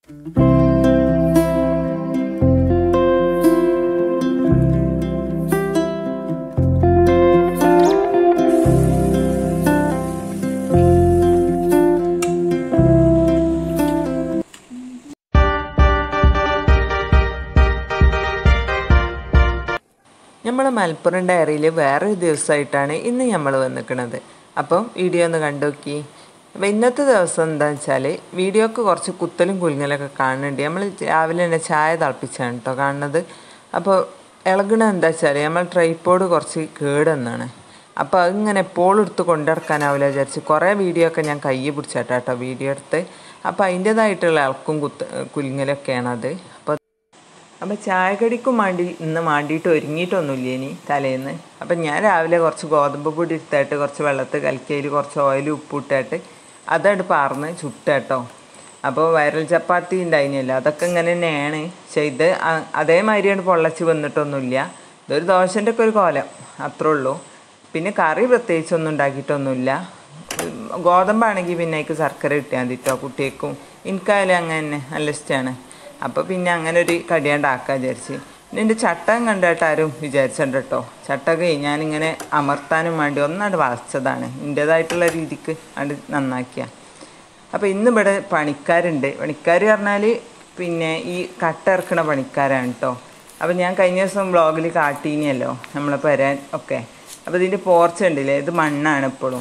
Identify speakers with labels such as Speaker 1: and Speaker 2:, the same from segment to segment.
Speaker 1: നമ്മളെ മലപ്പുറം ഡയറിയിൽ വേറൊരു ദിവസമായിട്ടാണ് ഇന്ന് നമ്മൾ വന്നിരിക്കുന്നത് അപ്പം വീഡിയോ ഒന്ന് കണ്ടോക്കി അപ്പോൾ ഇന്നത്തെ ദിവസം എന്താ വെച്ചാൽ വീഡിയോക്ക് കുറച്ച് കുത്തലും കുലുങ്ങലൊക്കെ കാണുന്നുണ്ട് നമ്മൾ രാവിലെ തന്നെ ചായ തിളപ്പിച്ചാണ് കേട്ടോ കാണുന്നത് അപ്പോൾ ഇളകണ എന്താ വെച്ചാൽ നമ്മൾ ട്രൈപ്പോഡ് കുറച്ച് കേടെന്നാണ് അപ്പോൾ അതിങ്ങനെ എപ്പോഴും എടുത്ത് കൊണ്ടിറക്കാനാവില്ല വിചാരിച്ച് കുറേ വീഡിയോ ഒക്കെ ഞാൻ കൈ പിടിച്ചാട്ടോ കേട്ടോ വീഡിയോ എടുത്ത് അപ്പോൾ അതിൻ്റേതായിട്ടുള്ള ഇളക്കും കുത്ത് കുലുങ്ങലൊക്കെയാണ് അത് അപ്പോൾ അപ്പം ചായക്കടിക്കും മാണ്ടി ഇന്ന് മാണ്ടിയിട്ട് ഒരുങ്ങിയിട്ടൊന്നുമില്ല ഇനി തലേന്ന് അപ്പം ഞാൻ രാവിലെ കുറച്ച് ഗോതമ്പ് പൊടി എടുത്തായിട്ട് കുറച്ച് വെള്ളത്തിൽ കലക്കിയതിൽ കുറച്ച് ഓയിൽ ഉപ്പിട്ടായിട്ട് അതട് പാർന്ന് ചുട്ടേട്ടോ അപ്പോൾ വൈറൽ ചപ്പാത്തി ഉണ്ടായിരുന്നല്ലോ അതൊക്കെ ഇങ്ങനെ തന്നെയാണ് പക്ഷെ ഇത് അ- അതേമാതിരിയാണ് പൊള്ളച്ച് വന്നിട്ടൊന്നുമില്ല ഇതൊരു ദോശൻ്റെ ഒക്കെ ഒരു കോലം അത്രേ ഉള്ളൂ പിന്നെ കറി പ്രത്യേകിച്ചൊന്നും ഉണ്ടാക്കിയിട്ടൊന്നുമില്ല ഉം, ഗോതമ്പാണെങ്കിൽ പിന്നെ അതിക്ക് ശർക്കര കിട്ടിയാൽ മതി കേട്ടോ കുട്ടിയേക്കും എനിക്കായാലും അങ്ങനെ തന്നെ നല്ല ഇഷ്ടമാണ് അപ്പോൾ പിന്നെ അങ്ങനെ ഒരു കടിയാണ്ടാക്കാൻ വിചാരിച്ച് പിന്നെ എൻ്റെ ചട്ടം കണ്ടിട്ട് ആരും വിചാരിച്ചിട്ടുണ്ട് കേട്ടോ ചട്ടകെ ഞാനിങ്ങനെ അമർത്താനും വേണ്ടി ഒന്നാണ്ട് വളച്ചതാണ് എൻ്റേതായിട്ടുള്ള രീതിക്ക് അത് നന്നാക്കിയ അപ്പോൾ ഇന്ന് ഇവിടെ പണിക്കാരുണ്ട് പണിക്കാർ പറഞ്ഞാൽ പിന്നെ ഈ കട്ട ഇറക്കണ പണിക്കാരാണ് കേട്ടോ അപ്പോൾ ഞാൻ കഴിഞ്ഞ ദിവസം വ്ളോഗിൽ കാട്ടീനിയല്ലോ നമ്മളെ പരാൻ ഒക്കെ അപ്പോൾ ഇതിൻ്റെ പോർച്ച ഉണ്ടല്ലേ ഇത് മണ്ണാണ് ഇപ്പോഴും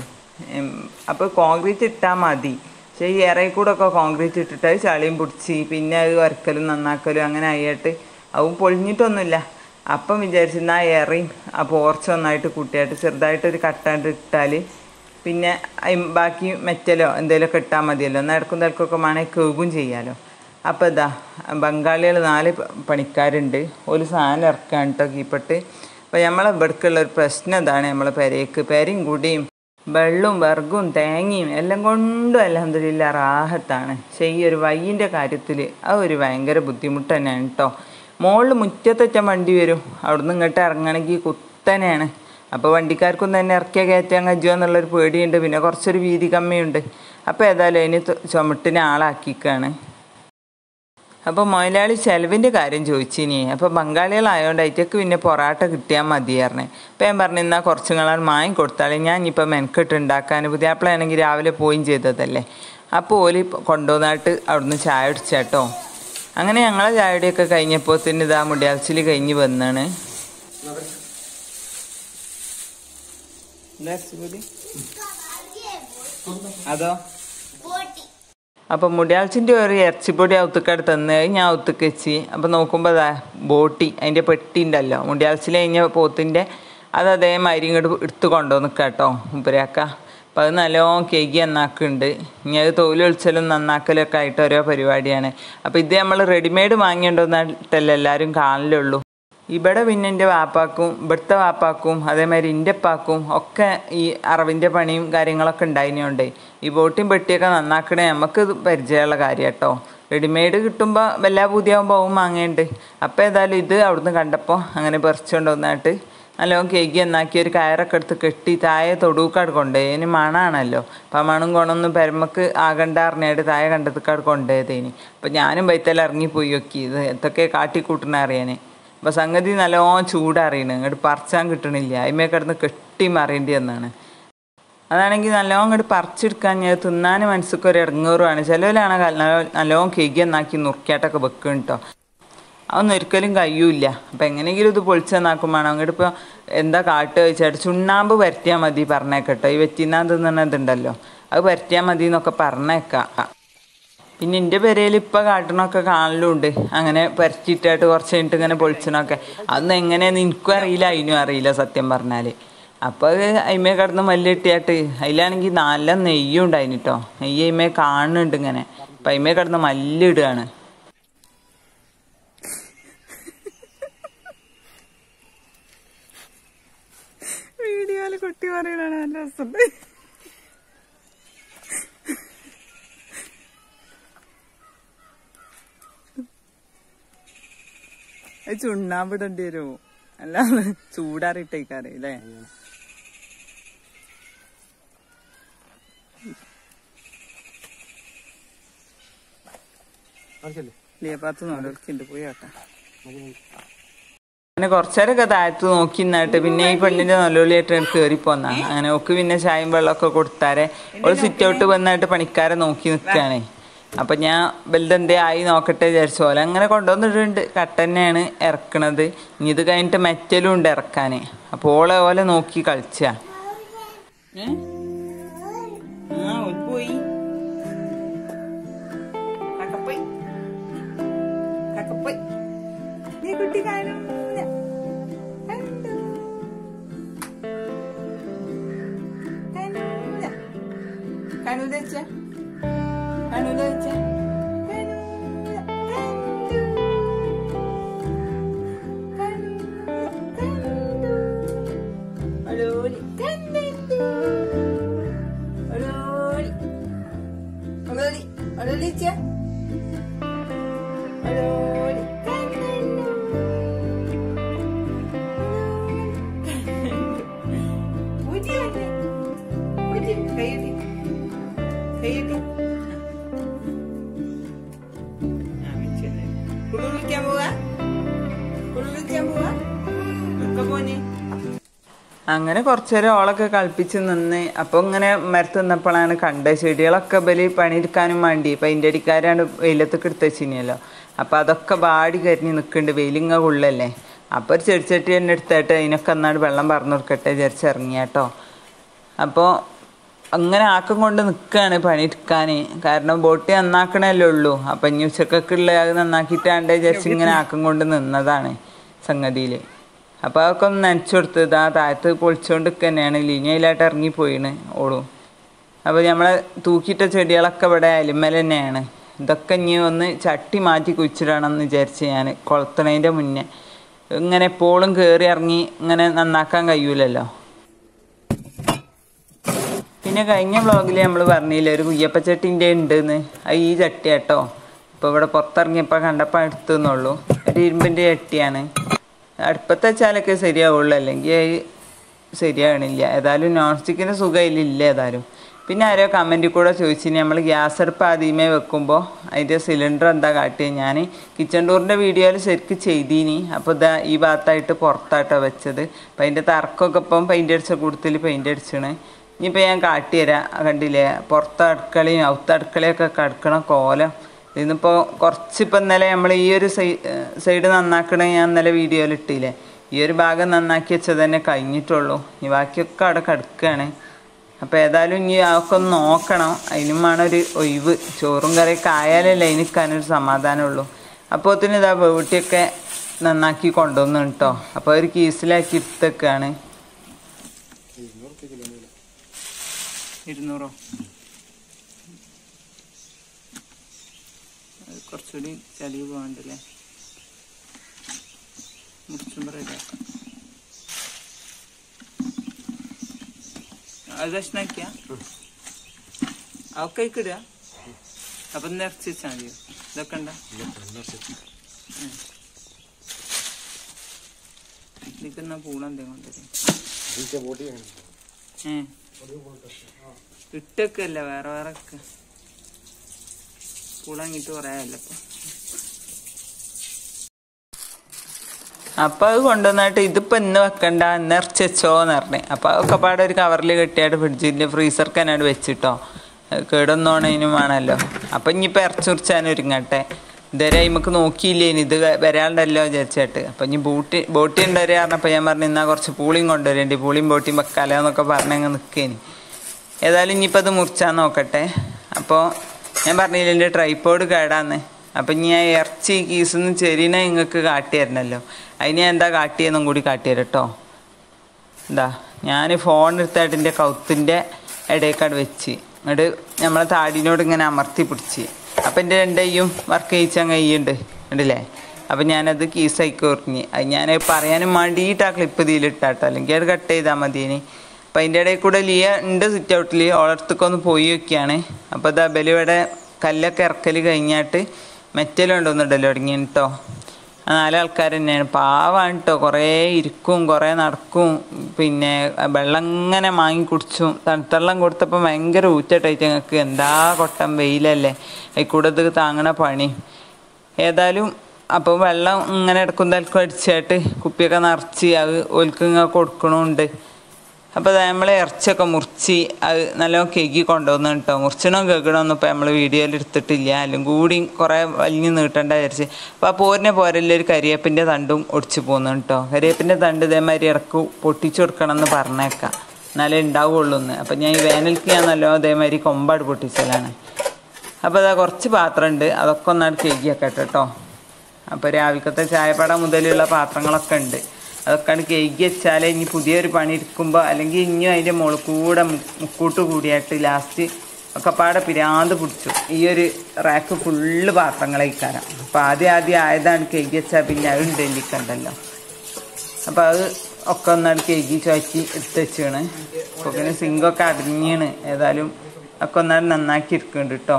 Speaker 1: അപ്പോൾ കോൺക്രീറ്റ് ഇട്ടാൽ മതി പക്ഷേ ഈ ഇറയിൽ കൂടെ ഒക്കെ കോൺക്രീറ്റ് ഇട്ടിട്ട് അത് ചളിയും പിടിച്ച് പിന്നെ അത് വരക്കലും നന്നാക്കലും അങ്ങനെ ആയിട്ട് അതും പൊളിഞ്ഞിട്ടൊന്നുമില്ല അപ്പം വിചാരിച്ചിരുന്ന ആ ഇറയും ആ പോർച്ച ഒന്നായിട്ട് കൂട്ടിയായിട്ട് ചെറുതായിട്ടൊരു കട്ടാണ്ട് ഇട്ടാൽ പിന്നെ അയിം- ബാക്കി മെറ്റലോ എന്തെങ്കിലുമൊക്കെ ഇട്ടാൽ മതിയല്ലോ എന്നാൽ ഇടക്കും തിരക്കൊക്കെ വേണമെങ്കിൽ കേകും ചെയ്യാലോ അപ്പോൾ ഇതാ ബംഗാളികൾ നാല് പ- പണിക്കാരുണ്ട് ഒരു സാധനം ഇറക്കാൻ കേട്ടോ കീപ്പട്ട് അപ്പോൾ നമ്മളെ ഇവിടേക്കുള്ള ഒരു പ്രശ്നം ഇതാണ് നമ്മളെ പെരയ്ക്ക് പെരയും കുടിയും വെള്ളവും വിറകും തേങ്ങയും എല്ലാം കൊണ്ടും അലഹമില്ല റാഹത്താണ് പക്ഷേ ഈ ഒരു വയ്യിൻ്റെ കാര്യത്തിൽ ആ ഒരു ഭയങ്കര ബുദ്ധിമുട്ട് തന്നെയാണ് കേട്ടോ മുകളിൽ മുറ്റത്തറ്റം വണ്ടി വരും അവിടുന്ന് ഇങ്ങോട്ട് ഇറങ്ങണമെങ്കിൽ കുത്തനെയാണ് അപ്പോൾ വണ്ടിക്കാർക്കൊന്നും തന്നെ ഇറക്കിയാൽ കയറ്റാൻ കഴിയുമോ എന്നുള്ളൊരു പേടിയുണ്ട് പിന്നെ കുറച്ചൊരു വീതി കമ്മിയുണ്ട് അപ്പോൾ ഏതായാലും അതിന് ത- ചുമട്ടിനെ ആളാക്കിക്കാണ് അപ്പോൾ മുതലാളി ചെലവിൻ്റെ കാര്യം ചോദിച്ചിനി അപ്പോൾ ബംഗാളികളായതുകൊണ്ട് അതിറ്റക്ക് പിന്നെ പൊറാട്ട കിട്ടിയാൽ മതിയായിരുന്നേ അപ്പോൾ ഞാൻ പറഞ്ഞു എന്നാൽ കുറച്ച് നിങ്ങളാണ് മാങ്ങി കൊടുത്താളെ ഞാൻ ഇനിയിപ്പോൾ മെനക്കെട്ട് ഉണ്ടാക്കാൻ പുതിയാപ്പിളാണെങ്കിൽ രാവിലെ പോയും ചെയ്തതല്ലേ അപ്പോൾ ഓലി കൊണ്ടുവന്നിട്ട് അവിടുന്ന് ചായ അടിച്ചാട്ടോ അങ്ങനെ ഞങ്ങളെ ചായയുടെയൊക്കെ കഴിഞ്ഞപ്പോൾ തന്നെ ഇതാ മുടിയാൽച്ചിൽ കഴിഞ്ഞ് വന്നാണ് അതോ അപ്പം മുടിയാൾച്ചിൻ്റെ ഒരു ഇറച്ചിപ്പൊടി ഔത്തുക്കട് തന്ന് ഞാൻ ഔത്തുക്ക് വെച്ച് അപ്പം നോക്കുമ്പോൾ അതാ ബോട്ടി അതിൻ്റെ പെട്ടി ഉണ്ടല്ലോ മുടിയാൾച്ചിൽ കഴിഞ്ഞ പോത്തിൻ്റെ അത് അതേമാതിരി ഇങ്ങോട്ട് എടുത്ത് കൊണ്ടുവന്ന് കേട്ടോ മുപ്പരാക്ക അപ്പം അത് നല്ലോണം കേക്ക് നന്നാക്കുന്നുണ്ട് ഇനി അത് തോലൊളിച്ചലും നന്നാക്കലൊക്കെ ആയിട്ട് ഓരോ പരിപാടിയാണ് അപ്പോൾ ഇത് നമ്മൾ റെഡിമെയ്ഡ് വാങ്ങിയിട്ടുണ്ടെന്നിട്ടല്ല എല്ലാവരും കാണലുള്ളൂ ഇവിടെ പിന്നെ എൻ്റെ വാപ്പാക്കും ഇവിടുത്തെ വാപ്പാക്കും അതേമാതിരി എൻ്റെ ഉപ്പാക്കും ഒക്കെ ഈ അറവിൻ്റെ പണിയും കാര്യങ്ങളൊക്കെ ഉണ്ടായിരുന്നോണ്ടേ ഈ ബോട്ടിയും പെട്ടിയൊക്കെ നന്നാക്കണേ നമുക്ക് ഇത് പരിചയമുള്ള കാര്യം കേട്ടോ റെഡിമെയ്ഡ് കിട്ടുമ്പോൾ വല്ല പുതിയാകുമ്പോൾ ആവും വാങ്ങേണ്ട അപ്പോൾ ഏതായാലും ഇത് അവിടുന്ന് കണ്ടപ്പോൾ അങ്ങനെ പറിച്ചുകൊണ്ട് വന്നിട്ട് നല്ലോണം കേക്ക് എന്നാക്കി ഒരു കയറൊക്കെ എടുത്ത് കെട്ടി താഴെ തൊടുക്കാട് കൊണ്ടുപോയി അതിന് മണാണല്ലോ അപ്പം ആ മണും കൊണൊന്നും പെരമക്ക് ആകണ്ട അറിഞ്ഞായിട്ട് താഴെ കണ്ടത്തിക്കാട് കൊണ്ടുപോയതേനി അപ്പം ഞാനും വൈത്തല ഇറങ്ങിപ്പോയി നോക്കി ഇത് എന്തൊക്കെ കാട്ടിക്കൂട്ടണ അറിയാൻ അപ്പോൾ സംഗതി നല്ലോണം ചൂടറിയണ് ഇങ്ങോട്ട് പറിച്ചാൻ കിട്ടണില്ല അതിമേ കിടന്ന് കെട്ടി മറിയേണ്ടി വന്നാണ് അതാണെങ്കിൽ നല്ലോണം ഇങ്ങോട്ട് പറിച്ചെടുക്കാൻ ഞാൻ തിന്നാൻ മനസ്സിക്ക് ഒരു ഇടങ്ങേറുമാണ് ചിലവിലാണ് നല്ലോണം കേക്ക് എന്നാക്കി നുറുക്കിയാട്ടൊക്കെ വെക്കും കേട്ടോ അതൊന്നും ഒരിക്കലും കഴിയൂല അപ്പം എങ്ങനെയെങ്കിലും ഇത് പൊളിച്ചെന്നാക്കുമ്പോൾ അങ്ങോട്ട് ഇപ്പോൾ എന്താ കാട്ട് വെച്ചായിട്ട് ചുണ്ണാമ്പ് പരത്തിയാൽ മതി പറഞ്ഞേക്കട്ടോ ഈ വെറ്റിന്നാൻ തിന്നണതുണ്ടല്ലോ അത് പരത്തിയാൽ മതി എന്നൊക്കെ പറഞ്ഞേക്കാം പിന്നെ എൻ്റെ പെരയിൽ ഇപ്പം കാട്ടണമൊക്കെ കാണലുണ്ട് അങ്ങനെ പരത്തിയിട്ടായിട്ട് കുറച്ച് കഴിഞ്ഞിട്ട് ഇങ്ങനെ പൊളിച്ചണൊക്കെ അതൊന്നും എങ്ങനെയാന്ന് എനിക്കും അറിയില്ല അതിനും അറിയില്ല സത്യം പറഞ്ഞാൽ അപ്പോൾ അത് അതിമേ കിടന്ന് മല്ലിട്ടിയായിട്ട് അതിലാണെങ്കിൽ നല്ല നെയ്യും ഉണ്ടായിന് കേട്ടോ നെയ്യ് അതിമേ കാണുന്നുണ്ട് ഇങ്ങനെ അപ്പം അതിമേ കിടന്ന് മല്ലിടുകയാണ്
Speaker 2: വീഡിയോയില് കുട്ടി പറയണ നല്ല രസമുണ്ട് അത് ചുണ്ണാമ്പിടേണ്ടി വരുമോ അല്ലാതെ ചൂടാറിട്ടേക്കാറ് അല്ലേ ലിയപ്പാത്ത് നോലുണ്ട് പോയി കേട്ടാ
Speaker 1: അങ്ങനെ കുറച്ചേരൊക്കെ താഴത്ത് നോക്കി നിന്നിട്ട് പിന്നെ ഈ പെണ്ണിന്റെ നല്ലോളിയായിട്ട് കയറി പോന്നാ അങ്ങനെ ഓക്ക് പിന്നെ ചായയും വെള്ളമൊക്കെ കൊടുത്താരെ ഓള് സിറ്റ് ഔട്ട് വന്നിട്ട് പണിക്കാരെ നോക്കി നിൽക്കുകയാണേ അപ്പൊ ഞാൻ വലുതെന്തേ ആയി നോക്കട്ടെ വിചാരിച്ചു പോലെ അങ്ങനെ കൊണ്ടുവന്നിട്ടുണ്ട് കട്ട തന്നെയാണ് ഇറക്കണത് ഇനി ഇത് കഴിഞ്ഞിട്ട് മെറ്റലും ഉണ്ട് ഇറക്കാന് അപ്പൊ ഓളെ ഓലെ നോക്കി കളിച്ചാ
Speaker 2: ഏ? ആ ഓല് പോയി കക്കപ്പോയി കക്കപ്പോയി നീ കുട്ടി കാണൂല കണ്ടു കാണൂല കാണൂല വെച്ച കാണൂല വെച്ച കാണൂല കണ്ടു കണ്ടു കണ്ടു ഒലോലി കണ്ടിട്ടു ഒലോലി ഒലോലി ഒലോലി ചേ ഒലോലി കണ്ടിട്ടു ഊറ്റി വന്നേ ഊറ്റി കൈയ്യട്ടി കൈയ്യട്ടി കുളിക്കാൻ പോവാ കുളിക്കാൻ പോവാ ഒക്കെ പോനെ
Speaker 1: അങ്ങനെ കുറച്ചേരം ഓളൊക്കെ കളിപ്പിച്ച് നിന്ന് അപ്പോൾ ഇങ്ങനെ മരത്ത് നിന്നപ്പോഴാണ് കണ്ടത് ചെടികളൊക്കെ ബലി പണിയെടുക്കാനും വേണ്ടി ഇപ്പം അതിൻ്റെ അടിക്കാരാണ് വെയിലത്തൊക്കെ എടുത്ത് വെച്ചിനല്ലോ അപ്പോൾ അതൊക്കെ ബാടി കരിഞ്ഞ് നിൽക്കുന്നുണ്ട് വെയിലിങ്ങ കൊള്ളല്ലേ അപ്പോൾ ഒരു ചെടിച്ചട്ടി തന്നെ എടുത്തിട്ട് അതിനൊക്കെ എന്നാട് വെള്ളം പറഞ്ഞു കൊടുക്കട്ടെ വിചാരിച്ച് ഇറങ്ങിയാട്ടോ അപ്പോൾ അങ്ങനെ ആക്കം കൊണ്ട് നിൽക്കുകയാണ് പണിയെടുക്കാൻ കാരണം ബോട്ട് നന്നാക്കണല്ലേ ഉള്ളൂ അപ്പം ഇനി ഉച്ചക്കൊക്കെയുള്ള അത് നന്നാക്കിയിട്ടാണ്ട് വിചാരിച്ച് ഇങ്ങനെ ആക്കം കൊണ്ട് നിന്നതാണ് സംഗതിയിൽ അപ്പോൾ അതൊക്കെ ഒന്ന് നനച്ചു കൊടുത്ത് ഇതാ താഴത്ത് പൊളിച്ചുകൊണ്ട് തന്നെയാണ് ലീനിയയിലായിട്ട് ഇറങ്ങിപ്പോയിണ് ഓളും അപ്പോൾ നമ്മളെ തൂക്കിയിട്ട ചെടികളൊക്കെ ഇവിടെ അലിമല തന്നെയാണ് ഇതൊക്കെ ഇനി ഒന്ന് ചട്ടി മാറ്റി കുഴിച്ചിടണം എന്ന് വിചാരിച്ച് ഞാൻ കൊളത്തണതിൻ്റെ മുന്നേ ഇങ്ങനെ എപ്പോഴും കയറി ഇറങ്ങി ഇങ്ങനെ നന്നാക്കാൻ കഴിയൂലല്ലോ പിന്നെ കഴിഞ്ഞ വ്ളോഗിൽ നമ്മൾ പറഞ്ഞില്ലേ ഒരു കുയ്യപ്പച്ചട്ടിൻ്റെ ഉണ്ടെന്ന് അത് ഈ ചട്ടി കേട്ടോ ഇപ്പോൾ ഇവിടെ പുറത്തിറങ്ങിയപ്പോൾ കണ്ടപ്പോൾ എടുത്തുന്നുള്ളൂ ഒരു ഇരുമ്പിൻ്റെ ചട്ടിയാണ് അടുപ്പത്ത് വെച്ചാലൊക്കെ ശരിയാവുള്ളൂ അല്ലെങ്കിൽ അത് ശരിയാകണില്ല ഏതായാലും നോൺ സ്റ്റിക്കിൻ്റെ സുഖം ഇതിലില്ല ഏതായാലും പിന്നെ ആരോ കമൻറ്റിൽ കൂടെ ചോദിച്ചിനി നമ്മൾ ഗ്യാസ് അടുപ്പ് ആദ്യമേ വെക്കുമ്പോൾ അതിൻ്റെ സിലിണ്ടർ എന്താ കാട്ടിയത് ഞാൻ കിച്ചൺ ടൂറിൻ്റെ വീഡിയോയിൽ ശരിക്കും ചെയ്തീനി അപ്പോൾ ഇതാ ഈ ഭാഗത്തായിട്ട് പുറത്തായിട്ടോ വെച്ചത് അപ്പം അതിൻ്റെ തർക്കമൊക്കെ ഇപ്പം പെയിൻ്റ് അടിച്ച കൂട്ടത്തിൽ പെയിൻ്റ് അടിച്ചാണ് ഇനിയിപ്പോൾ ഞാൻ കാട്ടിത്തരാം കണ്ടില്ലേ പുറത്ത് അടുക്കളയും ഔത്ത അടുക്കളയൊക്കെ കിടക്കണ കോലം ഇതിന്നിപ്പോൾ കുറച്ചിപ്പോൾ ഇന്നലെ നമ്മൾ ഈ ഒരു സൈ സൈഡ് നന്നാക്കണ ഞാൻ ഇന്നലെ വീഡിയോയിൽ ഇട്ടില്ലേ ഈ ഒരു ഭാഗം നന്നാക്കി വെച്ചത് തന്നെ കഴിഞ്ഞിട്ടുള്ളൂ ഇനി ബാക്കിയൊക്കെ അവിടെ കിടക്കുകയാണ് അപ്പോൾ ഏതായാലും ഇനി അതൊക്കെ ഒന്ന് നോക്കണം അതിനും വേണം ഒരു ഒഴിവ് ചോറും കറിയൊക്കെ ആയാലല്ലേ എനിക്കാനൊരു സമാധാനമുള്ളൂ അപ്പോൾ ഒത്തിരി ഇതാ വീട്ടിയൊക്കെ നന്നാക്കി കൊണ്ടുവന്നു കേട്ടോ അപ്പോൾ ഒരു കീസിലാക്കി എടുത്തേക്കാണ്
Speaker 2: ഇരുന്നൂറോ അത് കുറച്ചുകൂടി ചളിവ് പോകണ്ടല്ലേ മുറിച്ചും പറയില്ല അത് കഷ്ണാക്കിയ അതൊക്കെ ഇടുക അപ്പൊ നിറച്ച് വെച്ചാൽ മതിയോ ഇതൊക്കെ ഉണ്ടോ ഉം. ഇതിക്കുന്ന പൂളെന്തേ കൊണ്ടുവരും ഏ ഇട്ടൊക്കെയല്ല വേറെ വേറെ ഒക്കെ പൂളങ്ങിട്ട് പറയാല്ല ഇപ്പൊ
Speaker 1: അപ്പോൾ അത് കൊണ്ടുവന്നിട്ട് ഇതിപ്പോൾ ഇന്ന് വെക്കണ്ട ഇന്ന് ഇറച്ചി വെച്ചോന്ന് പറഞ്ഞു അപ്പോൾ അതൊക്കെ പാടെ ഒരു കവറിൽ കെട്ടിയായിട്ട് ഫ്രിഡ്ജിൻ്റെ ഫ്രീസർക്ക് തന്നെ വെച്ചിട്ടോ അത് കേടൊന്നോണതിനും വേണമല്ലോ അപ്പം ഇനിയിപ്പോൾ ഇറച്ചി കുറിച്ചാൻ ഒരുങ്ങട്ടെ ഇതുവരെ നമുക്ക് നോക്കിയില്ലേ ഇനി ഇത് വരാണ്ടല്ലോ വിചാരിച്ചിട്ട് അപ്പം ഇനി ബോട്ടി ബോട്ടി ഉണ്ടവരെ പറഞ്ഞപ്പോൾ ഞാൻ പറഞ്ഞു എന്നാൽ കുറച്ച് പൂളിയും കൊണ്ടുവരേണ്ടി പൂളിയും ബോട്ടിയും വെക്കാലോ എന്നൊക്കെ പറഞ്ഞങ്ങ് നിൽക്കേനി ഏതായാലും ഇനിയിപ്പോൾ അത് മുറിച്ചാൽ നോക്കട്ടെ അപ്പോൾ ഞാൻ പറഞ്ഞില്ല എൻ്റെ ട്രൈപ്പോഡ് കേടാന്ന് അപ്പം ഇനി ഞാൻ ഇറച്ചി കീസിന്ന് ചെരിനെ നിങ്ങൾക്ക് കാട്ടിത്തരണമല്ലോ അതിന് ഞാൻ എന്താ കാട്ടിയെന്നും കൂടി കാട്ടിത്തരാം കേട്ടോ എന്താ ഞാൻ ഫോൺ എടുത്തായിട്ട് എൻ്റെ കൗത്തിൻ്റെ ഇടയ്ക്കാട് വെച്ച് എന്നിട്ട് നമ്മളെ താടിനോട് ഇങ്ങനെ അമർത്തി പിടിച്ച് അപ്പം എൻ്റെ രണ്ടയ്യും വർക്ക് ചെയ്യിച്ചാൽ കയ്യുണ്ട് ഉണ്ടല്ലേ അപ്പം ഞാനത് കീസായിക്ക് ഉറങ്ങി അത് ഞാൻ പറയാനും വേണ്ടിയിട്ട് ആ ക്ലിപ്പ് ഇതിലിട്ടാട്ടോ അല്ലെങ്കിൽ അത് കട്ട് ചെയ്താൽ മതിയേനി അപ്പം അതിൻ്റെ ഇടയിൽ കൂടെ ലിയ ഉണ്ട് സിറ്റ് ഔട്ടിൽ ഓളടുത്തൊക്കെ പോയി വെക്കുകയാണ് അപ്പോൾ അത് അബലിവിടെ കല്ലൊക്കെ ഇറക്കൽ കഴിഞ്ഞാട്ട് മെറ്റലുണ്ടോന്നുണ്ടല്ലോ തുടങ്ങി കേട്ടോ ആ നാലാൾക്കാർ തന്നെയാണ് പാവാണ് കേട്ടോ കുറേ ഇരിക്കും കുറേ നടക്കും പിന്നെ വെള്ളം ഇങ്ങനെ വാങ്ങി കുടിച്ചും തണുത്തള്ളം കൊടുത്തപ്പോൾ ഭയങ്കര ഊറ്റട്ടായിട്ട് ഞങ്ങൾക്ക് എന്താ കൊട്ടം വെയിലല്ലേ അതിൽ കൂടെ ഇത് താങ്ങണ പണി ഏതായാലും അപ്പോൾ വെള്ളം ഇങ്ങനെ ഇടക്കും തലക്കും അടിച്ചായിട്ട് കുപ്പിയൊക്കെ നിറച്ച് അത് ഓൽക്ക് ഇങ്ങനെ കൊടുക്കണമുണ്ട് അപ്പോൾ നമ്മൾ ഇറച്ചിയൊക്കെ മുറിച്ച് അത് നല്ലോണം കേക്കി കൊണ്ടുവന്നു കേട്ടോ മുറിച്ചണോ കേൾക്കണമെന്നും ഇപ്പോൾ നമ്മൾ വീഡിയോയിൽ എടുത്തിട്ടില്ല അല്ലെങ്കിൽ കൂടി കുറേ വലിഞ്ഞ് നീട്ടേണ്ട വിചാരിച്ച് അപ്പോൾ ആ പോരിനെ പോരല്ല ഒരു കരിയേപ്പിൻ്റെ തണ്ടും ഒടിച്ച് പോകുന്നു കേട്ടോ കരിയേപ്പിൻ്റെ തണ്ട് ഇതേമാതിരി ഇറക്കു പൊട്ടിച്ചു കൊടുക്കണം എന്ന് പറഞ്ഞേക്കാം എന്നാലേ ഉണ്ടാവുള്ളൂ എന്ന് അപ്പം ഞാൻ ഈ വേനൽക്ക് ഞാൻ നല്ലോണം ഇതേമാതിരി കൊമ്പാട് പൊട്ടിച്ചലാണ് അപ്പോൾ അതാ കുറച്ച് പാത്രമുണ്ട് അതൊക്കെ ഒന്നാട് കേക്കിയൊക്കെ കേട്ടോ അപ്പോൾ രാവിലത്തെ ചായപ്പട മുതലുള്ള പാത്രങ്ങളൊക്കെ ഉണ്ട് അതൊക്കെ ആണ് കേക്ക് വെച്ചാലേ ഇനി പുതിയൊരു പണി എടുക്കുമ്പോൾ അല്ലെങ്കിൽ ഇനിയും അതിൻ്റെ മുകളിൽ കൂടെ മു- മുക്കൂട്ട് കൂടിയായിട്ട് ലാസ്റ്റ് ഒക്കെ പാടെ പിരാന്ത് പിടിച്ചു ഈ ഒരു റാക്ക് ഫുള്ള് പാത്രങ്ങളേക്കാരം അപ്പോൾ ആദ്യം ആദ്യം ആയതാണ് കേക്ക് വെച്ചാൽ പിന്നെ അത് ഉണ്ടല്ലിക്കണ്ടല്ലോ അപ്പോൾ അത് ഒക്കെ ഒന്നാണ് കേക്ക് ചുവച്ച് എടുത്ത് വെച്ചാണ് അപ്പോൾ പിന്നെ സിങ്കൊക്കെ അടിഞ്ഞാണ് ഏതായാലും ഒക്കെ ഒന്നാണ് നന്നാക്കി എടുക്കുന്നുണ്ട് കേട്ടോ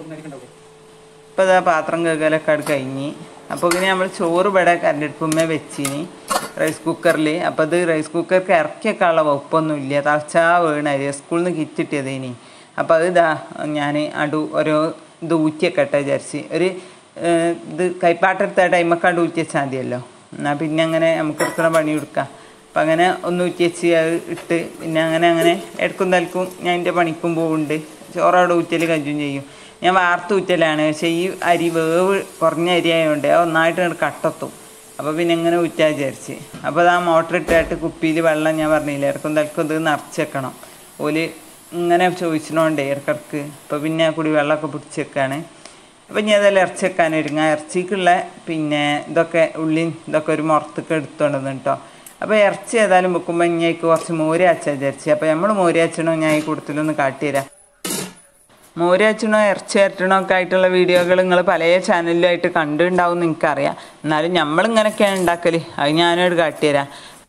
Speaker 1: ഇപ്പോൾ ഇതാ പാത്രം കേൾക്കലൊക്കെ അവിടെ കഴിഞ്ഞ് അപ്പോൾ ഇങ്ങനെ നമ്മൾ ചോറ് ഇവിടെ കരണ്ടെടുപ്പുമ്മേ വെച്ചിനി റൈസ് കുക്കറിൽ അപ്പോൾ ഇത് റൈസ് കുക്കർക്ക് ഇറക്കിയൊക്കെ ഉള്ള വകുപ്പൊന്നും ഇല്ല തളച്ചാ വീണ അരി സ്കൂളിൽ നിന്ന് കിറ്റിട്ടിയത് ഇനി അപ്പോൾ അത് ഇതാ ഞാൻ അടു ഓരോ ഇത് ഊറ്റിയൊക്കെ ഇട്ടെ വിചാരിച്ച് ഒരു ഏഹ്, ഇത് കൈപ്പാട്ടെടുത്ത ടൈമൊക്കെ അണ്ട് ഊറ്റി വെച്ചാൽ മതിയല്ലോ എന്നാൽ പിന്നെ അങ്ങനെ നമുക്ക് എടുക്കുന്ന പണി കൊടുക്കാം അപ്പം അങ്ങനെ ഒന്ന് ഊറ്റി വെച്ച് അത് ഇട്ട് പിന്നെ അങ്ങനെ അങ്ങനെ എടുക്കും തലക്കും ഞാൻ എൻ്റെ പണിക്കും പോകുന്നുണ്ട് ചോറവിടെ ഊറ്റൽ കഞ്ചും ചെയ്യും ഞാൻ വാർത്ത് ഊറ്റലാണ് പക്ഷേ ഈ അരി വേവ് കുറഞ്ഞ അരി ആയതുകൊണ്ട് അത് ഒന്നായിട്ട് അങ്ങട് കട്ടത്തും അപ്പോൾ പിന്നെ ഇങ്ങനെ ഊറ്റാ വിചാരിച്ച് അപ്പോൾ അത് ആ മോട്ടർ ഇട്ടായിട്ട് കുപ്പിയിൽ വെള്ളം ഞാൻ പറഞ്ഞില്ല ഇടക്കും തലക്കും ഇത് നിറച്ച് വെക്കണം ഓല് ഇങ്ങനെ ചോദിച്ചണോണ്ടേ ഇടക്കിടക്ക് അപ്പോൾ പിന്നെ കുടി വെള്ളമൊക്കെ പിടിച്ച് വെക്കാണ് അപ്പം ഞാൻ അതെല്ലാം ഇറച്ചി വെക്കാൻ ഒരുങ്ങാം ഇറച്ചിക്കുള്ള പിന്നെ ഇതൊക്കെ ഉള്ളി ഇതൊക്കെ ഒരു മുറത്തൊക്കെ എടുത്തോണ്ടെന്ന് കേട്ടോ അപ്പോൾ ഇറച്ചി ഏതായാലും വെക്കുമ്പോൾ ഇങ്ങേക്ക് കുറച്ച് മോര് അച്ച വിചാരിച്ചു അപ്പോൾ നമ്മൾ മോര് അച്ചണോ ഞാൻ ഈ കൂട്ടത്തിലൊന്ന് കാട്ടിത്തരാം മോര് അച്ചണോ ഇറച്ചി അരട്ടണോ ഒക്കെ ആയിട്ടുള്ള വീഡിയോകൾ നിങ്ങൾ പല ചാനലിലായിട്ട് കണ്ടിട്ടുണ്ടാവും എന്ന് എനിക്കറിയാം എന്നാലും നമ്മളിങ്ങനെയൊക്കെയാണ് ഉണ്ടാക്കൽ അത് ഞാനോട് കാട്ടിത്തരാം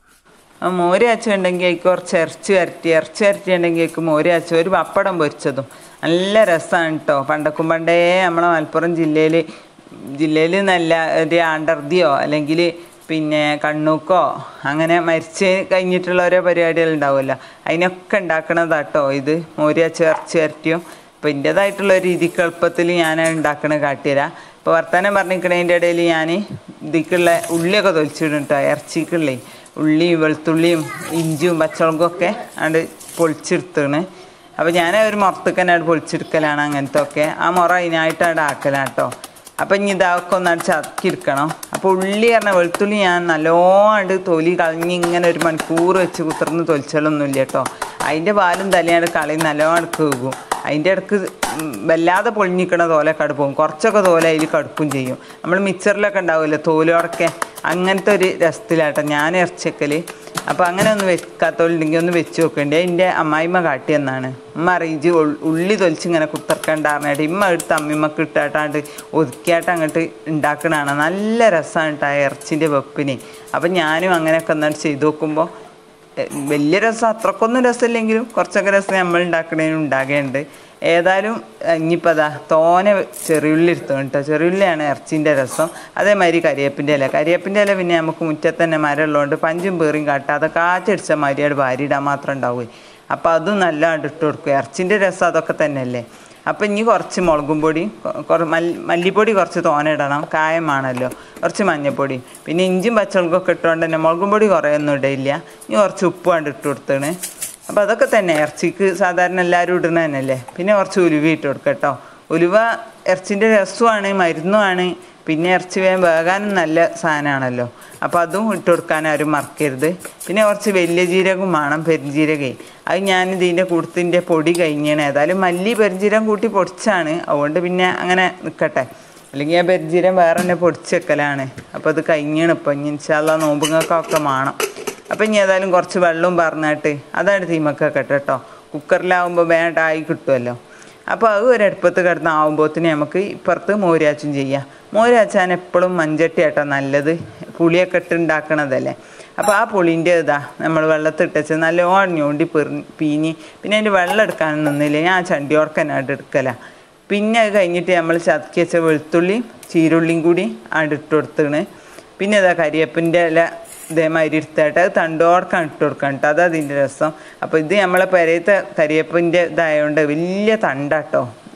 Speaker 1: ആ മോര് അച്ചുണ്ടെങ്കിൽ അതിക്ക് കുറച്ച് ഇറച്ചി വരട്ടി ഇറച്ചി വരട്ടി ഉണ്ടെങ്കിൽ അതിക്ക് മോര് അച്ച ഒരു പപ്പടം പൊരിച്ചതും നല്ല രസമാണ് കേട്ടോ പണ്ടക്കും പണ്ടേ നമ്മളെ മലപ്പുറം ജില്ലയിൽ ജില്ലയിൽ നല്ല ഒരു ആണ്ടർദിയോ അല്ലെങ്കിൽ പിന്നെ കണ്ണൂക്കോ അങ്ങനെ മരിച്ച് കഴിഞ്ഞിട്ടുള്ള ഓരോ പരിപാടികൾ ഉണ്ടാവുമല്ലോ അതിനൊക്കെ ഉണ്ടാക്കണതാട്ടോ ഇത് മോര് അച്ച ഇറച്ചി വരട്ടിയും അപ്പോൾ എൻ്റേതായിട്ടുള്ള ഒരു രീതിക്ക് എളുപ്പത്തിൽ ഞാൻ ഉണ്ടാക്കണ കാട്ടിത്തരാം ഇപ്പോൾ വർത്തമാനം പറഞ്ഞിരിക്കണതിൻ്റെ ഇടയിൽ ഞാൻ ഇതിക്കുള്ള ഉള്ളിയൊക്കെ തൊലിച്ചിടും കേട്ടോ ഇറച്ചിക്കുള്ളേ ഉള്ളിയും വെളുത്തുള്ളിയും ഇഞ്ചിയും പച്ചമുളകും ഒക്കെ ആണ്ട് പൊളിച്ചെടുത്താണ് അപ്പോൾ ഞാൻ ഒരു മുറത്തേക്ക് തന്നെ അവിടെ പൊളിച്ചെടുക്കലാണ് അങ്ങനത്തെ ഒക്കെ ആ മുറ അതിനായിട്ട് അവിടെ ആക്കലാണ് കേട്ടോ അപ്പം ഇനി ഇതൊക്കെ ഒന്നാണ് ചതക്കിയെടുക്കണം അപ്പോൾ ഉള്ളി പറഞ്ഞാൽ വെളുത്തുള്ളി ഞാൻ നല്ലോണം തൊലി കളഞ്ഞ് ഇങ്ങനെ ഒരു മണിക്കൂർ വെച്ച് കുത്തിർന്ന് തൊലിച്ചാലൊന്നുമില്ല കേട്ടോ അതിൻ്റെ പാലും തലയാണ് കളി നല്ലോണം കേൾക്കും അതിൻ്റെ ഇടക്ക് ഉം വല്ലാതെ പൊളിഞ്ഞിക്കണ തോലൊക്കെ അവിടെ പോകും കുറച്ചൊക്കെ തോല അതിൽ കടുക്കും ചെയ്യും നമ്മൾ മിക്സറിലൊക്കെ ഉണ്ടാവുമല്ലോ തോലോടൊക്കെ അങ്ങനത്തെ ഒരു രസത്തിലാട്ടോ ഞാൻ ഇറച്ചിക്കൽ അപ്പോൾ അങ്ങനെ ഒന്ന് വെക്കാത്തോളുണ്ടെങ്കിൽ ഒന്ന് വെച്ച് നോക്കണ്ടേ എൻ്റെ അമ്മായിമ്മ കാട്ടി എന്നാണ് ഉമ്മ അറിയിച്ച് ഉള്ളി തൊലിച്ച് ഇങ്ങനെ കുത്തർക്കണ്ടാറിനായിട്ട് ഇമ്മ എടുത്ത് അമ്മിമ്മക്ക് ഇട്ടാട്ടാണ്ട് ഒതുക്കിയായിട്ട് അങ്ങോട്ട് ഉണ്ടാക്കണതാണ് നല്ല രസമാണ് കേട്ടോ ആ ഇറച്ചിൻ്റെ വെപ്പിന് അപ്പം ഞാനും അങ്ങനെയൊക്കെ ഒന്നാണ് ചെയ്ത് നോക്കുമ്പോൾ എ, വലിയ രസം അത്രക്കൊന്നും രസമില്ലെങ്കിലും കുറച്ചൊക്കെ രസം നമ്മൾ ഉണ്ടാക്കണതിന് ഉണ്ടാകേണ്ട ഏതായാലും ഇനിയിപ്പോൾ അതാ തോനെ ചെറിയുള്ളി എടുത്തു കേട്ടോ ചെറിയുള്ളിയാണ് ഇറച്ചിൻ്റെ രസം അതേമാതിരി കരിയേപ്പിൻ്റെ ഇല കരിയേപ്പിൻ്റെ ഇല പിന്നെ നമുക്ക് മുറ്റത്ത് തന്നെ മരം ഉള്ളതുകൊണ്ട് പഞ്ചും പേറിയും കാട്ടാതെ കാച്ചടിച്ച മരിയാട് വാരിയിടാൻ മാത്രം ഉണ്ടാവുകയെ അപ്പോൾ അതും നല്ലതായിട്ട് ഇട്ട് കൊടുക്കും ഇറച്ചിൻ്റെ രസം അതൊക്കെ തന്നെയല്ലേ അപ്പം ഇനി കുറച്ച് മുളകും പൊടി കൊ- കുറ- മല്ലി- മല്ലിപ്പൊടി കുറച്ച് തോനെ ഇടണം കായമാണല്ലോ കുറച്ച് മഞ്ഞൾപ്പൊടി പിന്നെ ഇഞ്ചിയും പച്ചമുളകൊക്കെ ഇട്ടുകൊണ്ട് തന്നെ മുളകും പൊടി കുറേ ഒന്നും ഇടയില്ല ഇനി കുറച്ച് ഉപ്പ് കണ്ട് ഇട്ട് കൊടുത്തേണ് അപ്പോൾ അതൊക്കെ തന്നെ ഇറച്ചിക്ക് സാധാരണ എല്ലാവരും ഇടുന്ന തന്നെയല്ലേ പിന്നെ കുറച്ച് ഉലുവ ഇട്ട് കൊടുക്കുക കേട്ടോ ഉലുവ ഇറച്ചിൻ്റെ രസമാണ് മരുന്നുമാണ് പിന്നെ ഇറച്ചി വേഗം വേകാനും നല്ല സാധനമാണല്ലോ അപ്പോൾ അതും ഇട്ട് കൊടുക്കാൻ ആരും മറക്കരുത് പിന്നെ കുറച്ച് വലിയ ജീരകം വേണം പെരുംജീരകേ അത് ഞാൻ ഇതിൻ്റെ കൂട്ടത്തിൻ്റെ പൊടി കഴിഞ്ഞാണ് ഏതായാലും മല്ലി പെരുംജീരകം കൂട്ടി പൊടിച്ചാണ് അതുകൊണ്ട് പിന്നെ അങ്ങനെ നിൽക്കട്ടെ അല്ലെങ്കിൽ ആ പെരുംജീരകം വേറെ തന്നെ പൊടിച്ച് വെക്കലാണ് അപ്പോൾ അത് കഴിഞ്ഞാണ് ഇപ്പം ഇനി ഇൻഷാല്ല നോമ്പുങ്ങൾക്കൊക്കെ വേണം അപ്പം ഇനി ഏതായാലും കുറച്ച് വെള്ളവും പറഞ്ഞിട്ട് അതാണ് തീമക്കൊക്കെ കേട്ടോ കുക്കറിലാവുമ്പോൾ വേണ്ടായി കിട്ടുമല്ലോ അപ്പോൾ അത് ഒരു അടുപ്പത്ത് കിടന്ന് ആവുമ്പോഴത്തേന് നമുക്ക് ഇപ്പുറത്ത് മോരാച്ചും ചെയ്യാം മോരാച്ചാൻ എപ്പോഴും മഞ്ചട്ടി ആട്ടോ നല്ലത് പുളിയൊക്കെ ഇട്ട് ഉണ്ടാക്കണതല്ലേ അപ്പോൾ ആ പുളിൻ്റെ ഇതാ നമ്മൾ വെള്ളത്തിട്ടച്ച് നല്ലോണം ഞോണ്ടി പെറി പീഞ്ഞ് പിന്നെ അതിൻ്റെ വെള്ളം എടുക്കാൻ നിന്നില്ല ഞാൻ ചണ്ടിയോർക്കനായിട്ട് എടുക്കല പിന്നെ അത് കഴിഞ്ഞിട്ട് നമ്മൾ ചതക്കി വെച്ച വെളുത്തുള്ളിയും ചീരുള്ളിയും കൂടി ആണ്ട് ഇട്ട് കൊടുത്തണ് പിന്നെ ഇതാ കരിയേപ്പിൻ്റെ ഇല ഇതേമാതിരി എടുത്തിട്ട് അത് തണ്ടോടക്കാൻ ഇട്ട് കൊടുക്കണം കേട്ടോ അത് അതിൻ്റെ രസം അപ്പോൾ ഇത് നമ്മളെ പെരയത്തെ കരിയേപ്പിൻ്റെ ഇതായതുകൊണ്ട് വലിയ തണ്ടാട്ടോ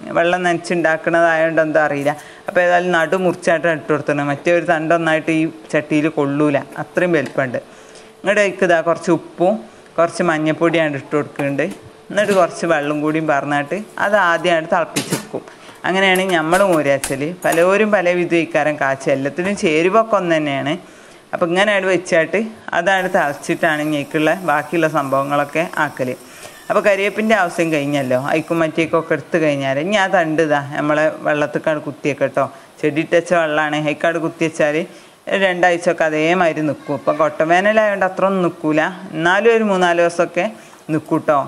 Speaker 1: വെള്ളം നനച്ചുണ്ടാക്കണതായതുകൊണ്ട് എന്താ അറിയില്ല അപ്പോൾ ഏതായാലും നടു മുറിച്ചായിട്ടാണ് ഇട്ട് കൊടുത്തത് മറ്റേ ഒരു തണ്ടൊന്നായിട്ട് ഈ ചട്ടിയിൽ കൊള്ളൂല അത്രയും വലിപ്പമുണ്ട് ഇങ്ങോട്ട് ഇതാ കുറച്ച് ഉപ്പും കുറച്ച് മഞ്ഞപ്പൊടിയാണ് ഇട്ട് കൊടുക്കുന്നുണ്ട് എന്നിട്ട് കുറച്ച് വെള്ളം കൂടിയും പറഞ്ഞിട്ട് അത് ആദ്യമായിട്ട് തിളപ്പിച്ചെടുക്കും അങ്ങനെയാണ് നമ്മൾ മോരാച്ചൽ പലവരും പല വിധം കാച്ച എല്ലാത്തിനും ചേരുവൊക്കെ ഒന്ന് തന്നെയാണ് അപ്പം ഇങ്ങനെയാണ് വെച്ചായിട്ട് അതാണ് തിളച്ചിട്ടാണ് ഞേക്കുള്ള ബാക്കിയുള്ള സംഭവങ്ങളൊക്കെ ആക്കൽ അപ്പോൾ കരിവേപ്പിൻ്റെ ആവശ്യം കഴിഞ്ഞല്ലോ അയക്കും മറ്റേക്കൊക്കെ എടുത്ത് കഴിഞ്ഞാൽ ഇനി ആ തണ്ട് ഇതാ നമ്മളെ വെള്ളത്തിക്കാട് കുത്തിയൊക്കെ കേട്ടോ ചെടി ഇട്ടച്ച വെള്ളമാണ് ഹൈക്കാട് കുത്തി വെച്ചാൽ രണ്ടാഴ്ച ഒക്കെ അതേമാതിരി നിൽക്കും ഇപ്പം കൊട്ടവേനലായതുകൊണ്ട് അത്ര ഒന്നും നിൽക്കൂല എന്നാലും ഒരു മൂന്നാല് ദിവസമൊക്കെ നിൽക്കും കേട്ടോ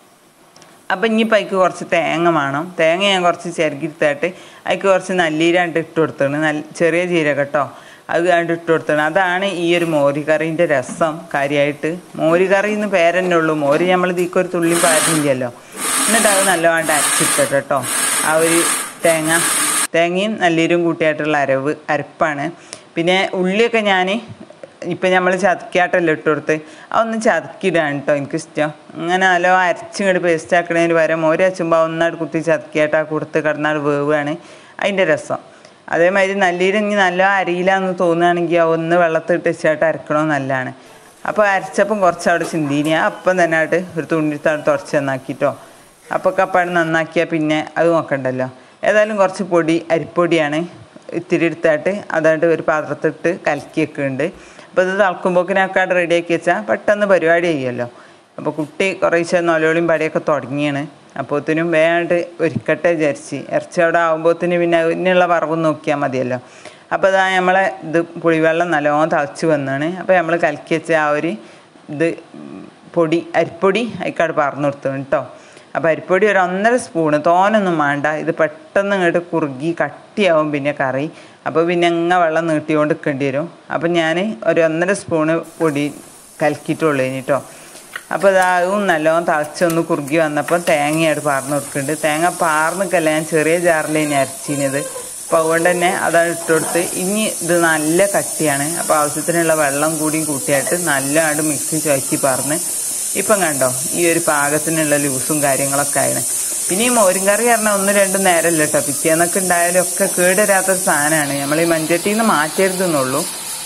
Speaker 1: അപ്പം ഇനിയിപ്പോൾ അതിക്ക് കുറച്ച് തേങ്ങ വേണം തേങ്ങ ഞാൻ കുറച്ച് ചിരകിരുത്തായിട്ട് അതിക്ക് കുറച്ച് നല്ലീരാണ്ട് ഇട്ട് കൊടുത്താണ് നല്ല ചെറിയ ജീരകം കേട്ടോ അത് കണ്ട് ഇട്ട് കൊടുത്താണ് അതാണ് ഈ ഒരു മോരുകറീൻ്റെ രസം കാര്യമായിട്ട് മോരുകറി എന്ന് പേരെന്നെ ഉള്ളൂ മോര് നമ്മൾ ഇതിക്ക് ഒരു തുള്ളി പാരുന്നില്ലല്ലോ എന്നിട്ട് അത് നല്ലതായിട്ട് അരച്ചിട്ടിട്ട് കേട്ടോ ആ ഒരു തേങ്ങ തേങ്ങയും നല്ലീരും കൂട്ടിയായിട്ടുള്ള അരവ് അരപ്പാണ് പിന്നെ ഉള്ളിയൊക്കെ ഞാൻ ഇപ്പം നമ്മൾ ചതക്കിയാട്ടല്ലോ ഇട്ട് കൊടുത്ത് അതൊന്ന് ചതക്കിയിടാണ് കേട്ടോ എനിക്കിഷ്ടം അങ്ങനെ നല്ല അരച്ചിങ്ങോട്ട് പേസ്റ്റ് ആക്കണതിന് പകരം മോര് അച്ചുമ്പോൾ ഒന്നാട് കുത്തി ചതക്കിയാട്ട് ആ കൊടുത്ത് കിടന്നാട് വേവാണ് അതിൻ്റെ രസം അതേമാതിരി നല്ലീര് ഇനി നല്ല അരിയിലാന്ന് തോന്നുകയാണെങ്കിൽ ആ ഒന്ന് വെള്ളത്തിട്ട് വെച്ചായിട്ട് അരക്കണോ നല്ലതാണ് അപ്പോൾ അരച്ചപ്പം കുറച്ച് അവിടെ ചിന്തീനി അപ്പം തന്നെ ആയിട്ട് ഒരു തുണിത്താട് തുടച്ച് നന്നാക്കിട്ടോ അപ്പോൾ കപ്പാട് നന്നാക്കിയാൽ പിന്നെ അത് നോക്കണ്ടല്ലോ ഏതായാലും കുറച്ച് പൊടി അരിപ്പൊടിയാണ് ഇത്തിരി എടുത്തായിട്ട് അതായിട്ട് ഒരു പാത്രത്തിട്ട് കലക്കി വെക്കുന്നുണ്ട് അപ്പോൾ ഇത് തിളക്കുമ്പോക്കിനൊക്കെ റെഡിയാക്കി വെച്ചാൽ പെട്ടെന്ന് പരിപാടി ചെയ്യുമല്ലോ അപ്പോൾ കുട്ടി കുറേശ്ശെ നൊലോളിയും പടിയൊക്കെ തുടങ്ങിയാണ് അപ്പോഴത്തേനും വേണ്ട ഒരുക്കട്ടെ വിചാരിച്ച് ഇറച്ചി അവിടെ ആകുമ്പോഴത്തേന് പിന്നെ അതിനുള്ള വറവ് നോക്കിയാൽ മതിയല്ലോ അപ്പോൾ ഇതാ നമ്മളെ ഇത് പുളിവെള്ളം നല്ലോണം തിളച്ച് വന്നാണ് അപ്പോൾ നമ്മൾ കലക്കി വെച്ച ആ ഒരു ഇത് പൊടി അരിപ്പൊടി അതിക്കാട് പറഞ്ഞു കൊടുത്തു കേട്ടോ അപ്പോൾ അരിപ്പൊടി ഒരു ഒന്നര സ്പൂണ് തോനൊന്നും വേണ്ട ഇത് പെട്ടെന്ന് ഇങ്ങോട്ട് കുറുകി കട്ടിയാവും പിന്നെ കറി അപ്പോൾ പിന്നെ അങ്ങ വെള്ളം നീട്ടിക്കൊണ്ട് നിൽക്കേണ്ടി വരും അപ്പം ഞാൻ ഒരു ഒന്നര സ്പൂണ് പൊടി കലക്കിയിട്ടുള്ളൂ കേട്ടോ അപ്പോൾ ഇതാകും നല്ലോണം തിളച്ചൊന്ന് കുറുകി വന്നപ്പോൾ തേങ്ങയായിട്ട് പാർന്ന് കൊടുക്കുന്നുണ്ട് തേങ്ങ പാർന്നിക്കല്ല ഞാൻ ചെറിയ ജാറിൽ ഇനി അരച്ചിനത് അപ്പോൾ അതുകൊണ്ട് തന്നെ അതാണ് ഇട്ട് കൊടുത്ത് ഇനി ഇത് നല്ല കട്ടിയാണ് അപ്പോൾ ആവശ്യത്തിനുള്ള വെള്ളം കൂടിയും കൂട്ടിയായിട്ട് നല്ലതായിട്ട് മിക്സി ചുവക്കി പാർന്ന് ഇപ്പം കണ്ടോ ഈ ഒരു പാകത്തിനുള്ള ലൂസും കാര്യങ്ങളൊക്കെ ആയിരുന്നു പിന്നെ ഈ മോരും കറി പറഞ്ഞാൽ ഒന്ന് രണ്ടും നേരമല്ല കേട്ടോ പിറ്റേന്നൊക്കെ ഉണ്ടായാലും ഒക്കെ കേടുവരാത്തൊരു സാധനമാണ് നമ്മൾ ഈ മഞ്ചട്ടിയിൽ നിന്ന് മാറ്റരുതെന്നുള്ളൂ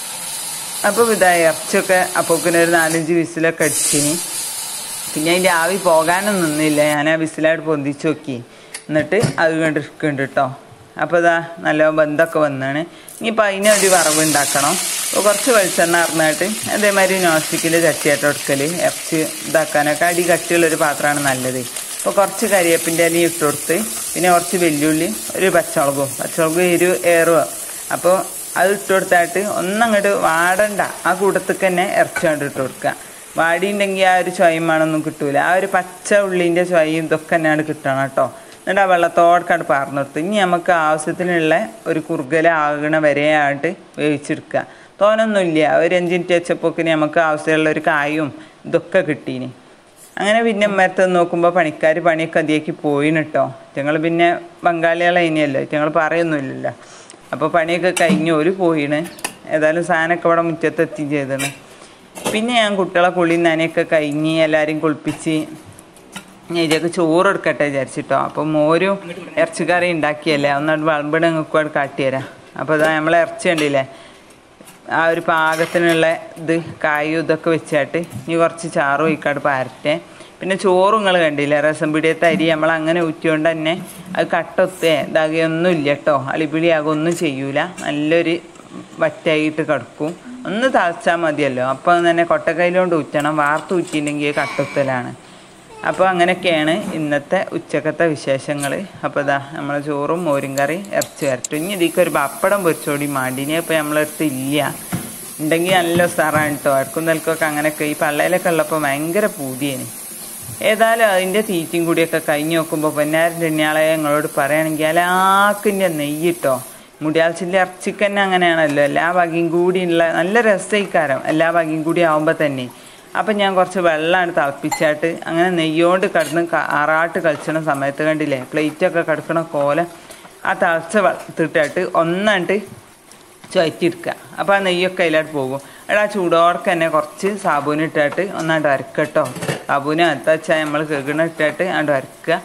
Speaker 1: അപ്പോൾ ഇതായി ഇറച്ചിയൊക്കെ അപ്പോക്കിന് ഒരു നാലഞ്ച് വിസിലൊക്കെ അടിച്ചിനി പിന്നെ അതിൻ്റെ ആവി പോകാനൊന്നും നിന്നില്ല ഞാൻ ആ വിസിലായിട്ട് പൊന്തിച്ച് നോക്കി എന്നിട്ട് അത് കണ്ടിരിക്കുന്നുണ്ട് കേട്ടോ അപ്പോൾ ഇതാ നല്ല ബന്ധമൊക്കെ വന്നാണ് ഇനിയിപ്പോൾ അതിനൊരു വറവ് ഉണ്ടാക്കണം അപ്പോൾ കുറച്ച് വെളിച്ചെണ്ണ അറിഞ്ഞിട്ട് അതേമാതിരി നോൺ സ്റ്റിക്കിൻ്റെ ചട്ടിയായിട്ട് എടുക്കൽ ഇറച്ചി ഇതാക്കാനൊക്കെ അടി കട്ടിയുള്ളൊരു പാത്രമാണ് നല്ലത് അപ്പോൾ കുറച്ച് കരിവേപ്പിൻ്റെ ഇല ഇട്ട് കൊടുത്ത് പിന്നെ കുറച്ച് വെല്ലുള്ളി ഒരു പച്ചമുളകും പച്ചമുളകും എരു ഏറുക അപ്പോൾ അത് ഇട്ട് കൊടുത്തായിട്ട് ഒന്നങ്ങോട്ട് വാടണ്ട ആ കൂട്ടത്തിൽ തന്നെ ഇറച്ചി കൊണ്ട് ഇട്ട് കൊടുക്കുക വാടിയുണ്ടെങ്കിൽ ആ ഒരു ചൊയമാണൊന്നും കിട്ടൂല ആ ഒരു പച്ച ഉള്ളിൻ്റെ ചൊയയും ഇതൊക്കെ തന്നെയാണ് കിട്ടണം കേട്ടോ എന്നിട്ട് ആ വെള്ളത്തോടക്കാണ് പാർന്നു കൊടുത്ത് ഇനി നമുക്ക് ആവശ്യത്തിനുള്ള ഒരു കുറുകലാകണ വരെയായിട്ട് വേവിച്ചെടുക്കുക തോനൊന്നുമില്ല ഒരു അഞ്ച് മിനിറ്റ് വെച്ചപ്പോക്കിന് നമുക്ക് ആവശ്യമുള്ള ഒരു കായും ഇതൊക്കെ കിട്ടീനി അങ്ങനെ പിന്നെ മരത്ത് നോക്കുമ്പോൾ പണിക്കാർ പണിയൊക്കെ അതിയേക്ക് പോയിന് കേട്ടോ ഞങ്ങൾ പിന്നെ ബംഗാളികളെ ഇനിയല്ലോ ഞങ്ങൾ പറയൊന്നുമില്ലല്ലോ അപ്പോൾ പണിയൊക്കെ കഴിഞ്ഞ് ഒരു പോയിണ് ഏതായാലും സാധനമൊക്കെ ഇവിടെ മുറ്റത്ത് എത്തി ചെയ്തണ് പിന്നെ ഞാൻ കുട്ടികളെ കുളി നനയൊക്കെ കഴിഞ്ഞ് എല്ലാവരെയും കുളിപ്പിച്ച് ഞാൻ ഇതിലേക്ക് ചോറ് എടുക്കട്ടെ വിചാരിച്ചിട്ടോ അപ്പോൾ മോരും ഇറച്ചിക്കറി ഉണ്ടാക്കിയല്ലേ ഒന്നാട് വളമ്പിട നിങ്ങൾക്ക് അവിടെ കാട്ടിത്തരാം അപ്പോൾ ഇതാ നമ്മളെ ഇറച്ചി ഉണ്ടില്ലേ ആ ഒരു പാകത്തിനുള്ള ഇത് കായും ഇതൊക്കെ വെച്ചായിട്ട് ഇനി കുറച്ച് ചാറ് ഒഴിക്കാട് പാരട്ടെ പിന്നെ ചോറും നിങ്ങൾ കണ്ടില്ലേ രസം പിടിയത്തെ അരി നമ്മൾ അങ്ങനെ ഊറ്റിയോണ്ട് തന്നെ അത് കട്ടൊത്തേ ഇതാകുകയൊന്നും ഇല്ല കേട്ടോ അളിപിളിയാകും ഒന്നും ചെയ്യൂല നല്ലൊരു വറ്റായിട്ട് കിടക്കും ഒന്ന് തളച്ചാൽ മതിയല്ലോ അപ്പം തന്നെ കൊട്ടക്കൈലോണ്ട് ഊറ്റണം വാർത്ത് ഊറ്റിയിട്ടുണ്ടെങ്കിൽ കട്ടൊത്തലാണ് അപ്പോൾ അങ്ങനെയൊക്കെയാണ് ഇന്നത്തെ ഉച്ചക്കത്തെ വിശേഷങ്ങൾ അപ്പോൾ ഇതാ നമ്മളെ ചോറും മോരും കറി ഇറച്ചി വരട്ടും ഇനി ഇതിലേക്ക് ഒരു പപ്പടം പൊരിച്ചോടി മാണ്ടിനി അപ്പോൾ നമ്മളടുത്ത് ഇല്ല ഉണ്ടെങ്കിൽ നല്ല ഉസാറാണ് കേട്ടോ അടുക്കും നിൽക്കൊക്കെ അങ്ങനെയൊക്കെ ഈ പള്ളയിലൊക്കെ ഉള്ളപ്പോൾ ഭയങ്കര പൂതിയേന് ഏതായാലും അതിൻ്റെ തീറ്റയും കൂടിയൊക്കെ കഴിഞ്ഞ് നോക്കുമ്പോൾ പൊന്നാരൻ തെണ്യാളെ ഞങ്ങളോട് പറയുകയാണെങ്കിൽ അലാക്കിൻ്റെ നെയ്യിട്ടോ മുടിയാൽച്ചിൻ്റെ ഇറച്ചിക്ക് തന്നെ അങ്ങനെയാണല്ലോ എല്ലാ വകയും കൂടിയുള്ള നല്ല രസയിക്കാരം എല്ലാ വകയും കൂടി ആവുമ്പോൾ തന്നെ അപ്പം ഞാൻ കുറച്ച് വെള്ളമാണ് തിളപ്പിച്ചായിട്ട് അങ്ങനെ നെയ്യോണ്ട് കിടന്ന് ക- ആറാട്ട് കളിച്ചണ സമയത്ത് കണ്ടില്ലേ പ്ലേറ്റൊക്കെ കിടക്കണ കോലം ആ തിളച്ച വെള്ളത്തിട്ടിട്ട് ഒന്നാണ്ട് ചുവറ്റിയെടുക്കുക അപ്പോൾ ആ നെയ്യൊക്കെ അതിലോട്ട് പോകും എടാ ചൂടോടൊക്കെ തന്നെ കുറച്ച് സാബൂന് ഇട്ടിട്ട് ഒന്നാണ്ട് അരക്കട്ടോ സാബൂന് അകത്ത വെച്ചാൽ നമ്മൾ കേൾക്കണ ഇട്ടിട്ട് ആണ്ട് അരക്കുക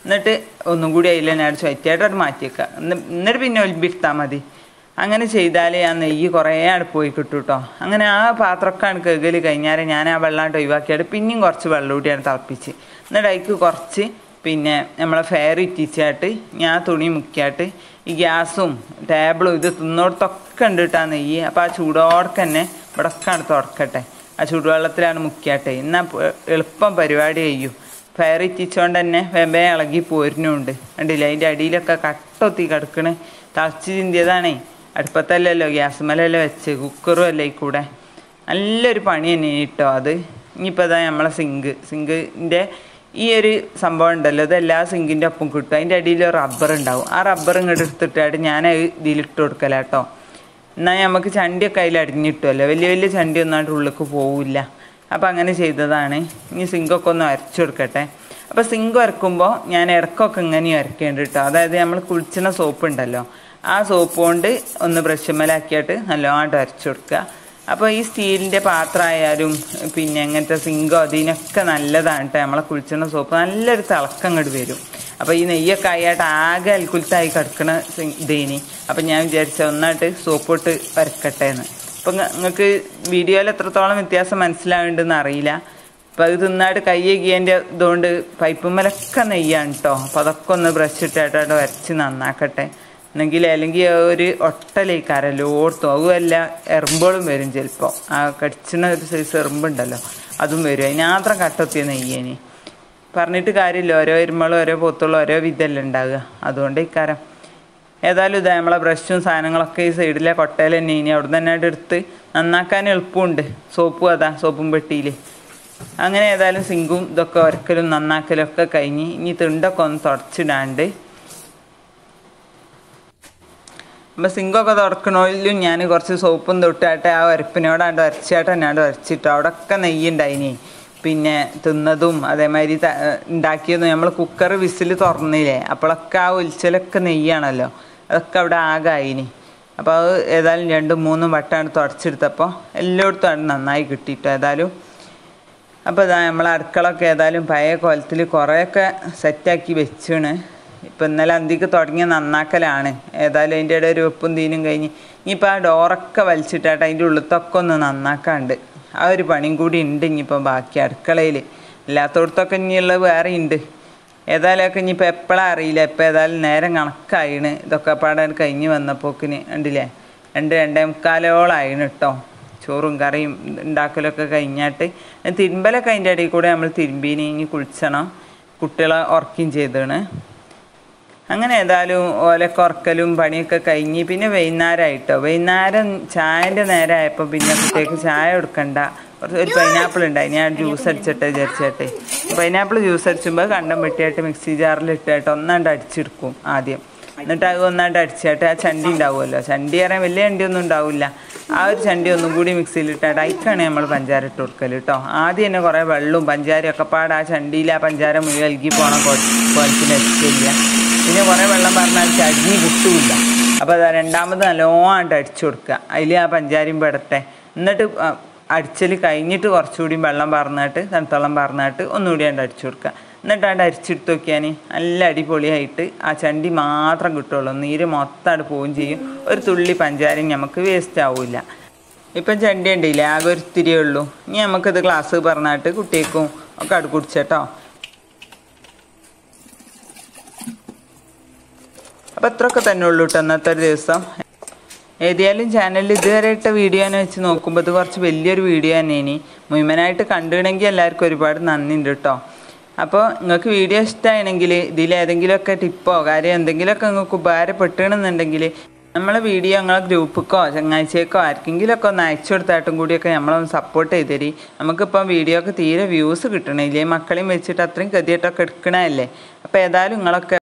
Speaker 1: എന്നിട്ട് ഒന്നും കൂടി അതിൽ തന്നെ അടിച്ച് വറ്റിയായിട്ട് മാറ്റി വെക്കുക എന്നി- എന്നിട്ട് പിന്നെ ഒലിമ്പിട്ടാൽ മതി അങ്ങനെ ചെയ്താൽ ആ നെയ്യ് കുറേ അവിടെ പോയി കിട്ടും കേട്ടോ അങ്ങനെ ആ പാത്രമൊക്കെ ആണ് കഴുകൽ കഴിഞ്ഞാൽ ഞാൻ ആ വെള്ളമായിട്ട് ഒഴിവാക്കിയിട്ട് പിന്നെയും കുറച്ച് വെള്ളം കൂടിയാണ് തിളപ്പിച്ച് എന്നിട്ട് അതിക്ക് കുറച്ച് പിന്നെ നമ്മളെ ഫെയർ ഇറ്റിച്ചായിട്ട് ഞാൻ തുണി മുക്കിയായിട്ട് ഈ ഗ്യാസും ടേബിളും ഇത് തിന്നോടത്തൊക്കെ ഉണ്ട് കേട്ടോ ആ നെയ്യ് അപ്പോൾ ആ ചൂടോടൊക്കെ തന്നെ ഇവിടൊക്കെ ആണ് തുറക്കട്ടെ ആ ചൂടുവെള്ളത്തിലാണ് മുക്കിയാട്ടെ എന്നാൽ എളുപ്പം പരിപാടി ചെയ്യും ഫയർ ഇറ്റിച്ചോണ്ട് തന്നെ വെമ്പേ ഇളകി പോരുന്നുണ്ട് കണ്ടില്ല അതിൻ്റെ അടിയിലൊക്കെ കട്ടൊത്തി കിടക്കണ് തളച്ച് ചിന്തിയതാണേ അടുപ്പത്തല്ലല്ലോ ഗ്യാസുമലല്ലോ വെച്ച് കുക്കറും അല്ലേ ഈ കൂടെ നല്ലൊരു പണി തന്നെ കേട്ടോ അത് ഇനിയിപ്പോൾ അതാ നമ്മളെ സിങ്ക് സിങ്കിൻ്റെ ഈ ഒരു സംഭവം ഉണ്ടല്ലോ ഇത് എല്ലാ സിങ്കിൻ്റെ ഒപ്പം കിട്ടും അതിൻ്റെ അടിയിൽ റബ്ബർ ഉണ്ടാവും ആ റബ്ബർ ഇങ്ങോട്ട് എടുത്തിട്ടായിട്ട് ഞാൻ അത് ഇതിലിട്ട് കൊടുക്കലാട്ടോ എന്നാൽ നമുക്ക് ചണ്ടിയൊക്കെ അതിൽ അടിഞ്ഞിട്ടുമല്ലോ വലിയ വലിയ ചണ്ടി ഒന്നായിട്ട് ഉള്ളിലേക്ക് പോവില്ല അപ്പോൾ അങ്ങനെ ചെയ്തതാണ് ഇനി സിങ്കൊക്കെ ഒന്ന് അരച്ചു കൊടുക്കട്ടെ അപ്പോൾ സിങ്ക് വരക്കുമ്പോൾ ഞാൻ ഇടക്കൊക്കെ ഇങ്ങനെ വരക്കേണ്ട കേട്ടോ അതായത് നമ്മൾ കുളിച്ചുന്ന സോപ്പ് ഉണ്ടല്ലോ ആ സോപ്പ് കൊണ്ട് ഒന്ന് ബ്രഷുമ്മലാക്കിയിട്ട് നല്ലതായിട്ട് അരച്ചു കൊടുക്കുക അപ്പോൾ ഈ സ്റ്റീലിൻ്റെ പാത്രമായാലും പിന്നെ അങ്ങനത്തെ സിങ്കോ അതിനൊക്കെ നല്ലതാണ് കേട്ടോ നമ്മളെ കുളിച്ചുന്ന സോപ്പ് നല്ലൊരു തിളക്കം അങ്ങോട്ട് വരും അപ്പോൾ ഈ നെയ്യൊക്കെ ആയിട്ട് ആകെ അൽക്കുലത്തായി കിടക്കണ ഇതേനി അപ്പം ഞാൻ വിചാരിച്ച ഒന്നായിട്ട് സോപ്പ് ഇട്ട് വരക്കട്ടെ എന്ന് അപ്പം നിങ്ങൾക്ക് വീഡിയോയിൽ എത്രത്തോളം വ്യത്യാസം മനസ്സിലാവുന്നുണ്ടെന്ന് അറിയില്ല അപ്പം അത് തിന്നായിട്ട് കൈ കീയൻ്റെ ഇതുകൊണ്ട് പൈപ്പുമ്മലൊക്കെ നെയ്യാണ് കേട്ടോ അപ്പോൾ അതൊക്കെ ഒന്ന് ബ്രഷ് ഇട്ടായിട്ട് വരച്ച് നന്നാക്കട്ടെ എന്നെങ്കിൽ അല്ലെങ്കിൽ ഒരു ഒട്ടലേക്കാരല്ലോ ഓർത്തും അതുമല്ല എറുമ്പുകളും വരും ചിലപ്പോൾ ആ കടിച്ചുന്ന ഒരു സൈസ് എറുമ്പുണ്ടല്ലോ അതും വരും അതിനാത്രം കട്ടത്തിയ നെയ്യേനി പറഞ്ഞിട്ട് കാര്യമില്ല ഓരോ എരുമകളും ഓരോ പോത്തുകളും ഓരോ വിധമല്ലേ ഉണ്ടാകുക അതുകൊണ്ട് ഇക്കാരം ഏതായാലും ഇതാ നമ്മളെ ബ്രഷും സാധനങ്ങളൊക്കെ ഈ സൈഡിലെ കൊട്ടയിൽ തന്നെ ഇനി അവിടെ തന്നെ ആയിട്ട് എടുത്ത് നന്നാക്കാൻ എളുപ്പമുണ്ട് സോപ്പും അതാ സോപ്പും പെട്ടിയിൽ അങ്ങനെ ഏതായാലും സിങ്കും ഇതൊക്കെ ഉരക്കലും നന്നാക്കലും ഒക്കെ കഴിഞ്ഞ് ഇനി തിണ്ടൊക്കെ ഒന്ന് തുടച്ചിടാണ്ട് അപ്പം സിങ്കൊക്കെ തുറക്കണോയിലും ഞാൻ കുറച്ച് സോപ്പും തൊട്ടായിട്ട് ആ ഉരപ്പിനോടാണ്ട് ഉരച്ചായിട്ട് എന്നാണ്ട് ഉരച്ചിട്ടു അവിടെയൊക്കെ നെയ്യുണ്ടായിനി പിന്നെ തിന്നതും അതേമാതിരി ത- ഉണ്ടാക്കിയതും നമ്മൾ കുക്കർ വിസിൽ തുറന്നില്ലേ അപ്പോഴൊക്കെ ആ ഒലിച്ചലൊക്കെ നെയ്യാണല്ലോ അതൊക്കെ അവിടെ ആകെ ആയിനി അപ്പോൾ അത് ഏതായാലും രണ്ടും മൂന്നും വട്ടമാണ് തുടച്ചെടുത്തപ്പോൾ എല്ലായിടത്തും ആണ് നന്നായി കിട്ടിയിട്ടോ ഏതായാലും അപ്പോൾ ഇതാ നമ്മളെ അടുക്കളൊക്കെ ഏതായാലും പഴയ കോലത്തിൽ കുറേയൊക്കെ സെറ്റാക്കി വെച്ചാണ് ഇപ്പം ഇന്നലെ അന്തിക്ക് തുടങ്ങിയ നന്നാക്കലാണ് ഏതായാലും അതിൻ്റെ ഇടയിൽ ഒരു വെപ്പും തീനും കഴിഞ്ഞ് ഇനിയിപ്പോൾ ആ ഡോറൊക്കെ വലിച്ചിട്ടായിട്ട് അതിൻ്റെ ഉള്ളിത്തൊക്കെ ഒന്ന് നന്നാക്കാണ്ട് ആ ഒരു പണിയും കൂടി ഉണ്ട് ഇനിയിപ്പോൾ ബാക്കി അടുക്കളയിൽ അല്ലാത്തടത്തൊക്കെ ഇനിയുള്ളത് വേറെ ഉണ്ട് ഏതായാലും ഇനിയിപ്പോൾ എപ്പോഴാണ് അറിയില്ല ഇപ്പം ഏതായാലും നേരം കണക്കായിണ് ഇതൊക്കെ പാടാൻ കഴിഞ്ഞ് വന്നപ്പോക്കിന് ഉണ്ടില്ലേ രണ്ട് രണ്ടേ മുക്കാലോളായിണ് കേട്ടോ ചോറും കറിയും ഉണ്ടാക്കലൊക്കെ കഴിഞ്ഞാട്ട് തിരുമ്പലൊക്കെ അതിൻ്റെ ഇടയിൽ കൂടെ നമ്മൾ തിരുമ്പീനി ഇനി കുളിച്ചണം കുട്ടികളെ ഉറക്കുകയും ചെയ്താണ് അങ്ങനെ ഏതായാലും ഓലൊക്കെ ഉറക്കലും പണിയൊക്കെ കഴിഞ്ഞ് പിന്നെ വൈകുന്നേരമായിട്ടോ വൈകുന്നേരം ചായൻ്റെ നേരമായപ്പോൾ പിന്നെ കുട്ടികൾക്ക് ചായ കൊടുക്കണ്ട കുറച്ച് ഒരു പൈനാപ്പിൾ ഉണ്ടായി ഞാൻ ജ്യൂസ് അടിച്ചിട്ട് വിചാരിച്ചേട്ടെ പൈനാപ്പിൾ ജ്യൂസ് അടിച്ചുമ്പോൾ കണ്ടം വെട്ടിയായിട്ട് മിക്സി ജാറിൽ ഇട്ടായിട്ട് ഒന്നാണ്ട് അടിച്ചെടുക്കും ആദ്യം എന്നിട്ട് അത് ഒന്നാണ്ട് അടിച്ചായിട്ട് ആ ചണ്ടി ഉണ്ടാവുമല്ലോ ചണ്ടി പറയാൻ വലിയ ചണ്ടി ഒന്നും ഉണ്ടാവില്ല ആ ഒരു ചണ്ടി ഒന്നും കൂടി മിക്സിയിലിട്ടായിട്ട് അതിക്കാണ് നമ്മൾ പഞ്ചാര ഇട്ട് കൊടുക്കൽ കേട്ടോ ആദ്യം തന്നെ കുറേ വെള്ളവും പഞ്ചാരയും ഒക്കെ പാടെ ആ ചണ്ടിയിൽ ആ പഞ്ചാര മുഴുവൻ നൽകി പോണ കുഴപ്പത്തിന് എത്തില്ല പിന്നെ കുറേ വെള്ളം പറഞ്ഞാൽ ചടിഞ്ഞ് കിട്ടൂല അപ്പോൾ അതാ രണ്ടാമത് നല്ലോണമായിട്ട് അടിച്ചു കൊടുക്കുക അതിൽ ആ പഞ്ചാരയും പെടട്ടെ എന്നിട്ട് അടിച്ചൽ കഴിഞ്ഞിട്ട് കുറച്ചുകൂടി വെള്ളം പറഞ്ഞിട്ട് തണുത്തള്ളം പറഞ്ഞിട്ട് ഒന്നുകൂടി ആണ്ട് അടിച്ചു കൊടുക്കുക എന്നിട്ടാണ്ട് അരിച്ചെടുത്ത് നോക്കിയാൽ നല്ല അടിപൊളിയായിട്ട് ആ ചണ്ടി മാത്രം കിട്ടുള്ളൂ നീര് മൊത്തമായിട്ട് പോവുകയും ചെയ്യും ഒരു തുള്ളി പഞ്ചാരയും നമുക്ക് വേസ്റ്റ് ആവില്ല ഇപ്പം ചണ്ടി ഉണ്ടില്ലേ ആകെ ഒരു തിരിയേ ഉള്ളൂ ഇനി നമുക്കിത് ക്ലാസ് പറഞ്ഞിട്ട് കുട്ടികൾക്കും ഒക്കെ അടു കുടിച്ചേട്ടോ അപ്പം അത്രയൊക്കെ തന്നെ ഉള്ളൂ കേട്ടോ അന്നത്തെ ഒരു ദിവസം ഏതായാലും ചാനലിൽ ഇതുവരെ ഇട്ട വീഡിയോ എന്ന് വെച്ച് നോക്കുമ്പോൾ ഇത് കുറച്ച് വലിയൊരു വീഡിയോ തന്നെ ഇനി മുഴുവനായിട്ട് കണ്ടിണെങ്കിൽ എല്ലാവർക്കും ഒരുപാട് നന്ദിയുണ്ട് കേട്ടോ അപ്പോൾ നിങ്ങൾക്ക് വീഡിയോ ഇഷ്ടമാണെങ്കിൽ ഇതിൽ ഏതെങ്കിലുമൊക്കെ ടിപ്പോ കാര്യം എന്തെങ്കിലുമൊക്കെ നിങ്ങൾക്ക് ഉപകാരപ്പെട്ടുകയാണെന്നുണ്ടെങ്കിൽ നമ്മളെ വീഡിയോ ഞങ്ങളെ ഗ്രൂപ്പിക്കോ ചങ്ങാഴ്ചക്കോ ആർക്കെങ്കിലുമൊക്കെ ഒന്ന് അയച്ചു കൊടുത്തായിട്ടും കൂടിയൊക്കെ നമ്മളൊന്ന് സപ്പോർട്ട് ചെയ്ത് തരി നമുക്കിപ്പം വീഡിയോ ഒക്കെ തീരെ വ്യൂസ് കിട്ടണില്ലേ മക്കളെയും വെച്ചിട്ട് അത്രയും ഗതിയായിട്ടൊക്കെ എടുക്കണമല്ലേ അപ്പോൾ ഏതായാലും നിങ്ങളൊക്കെ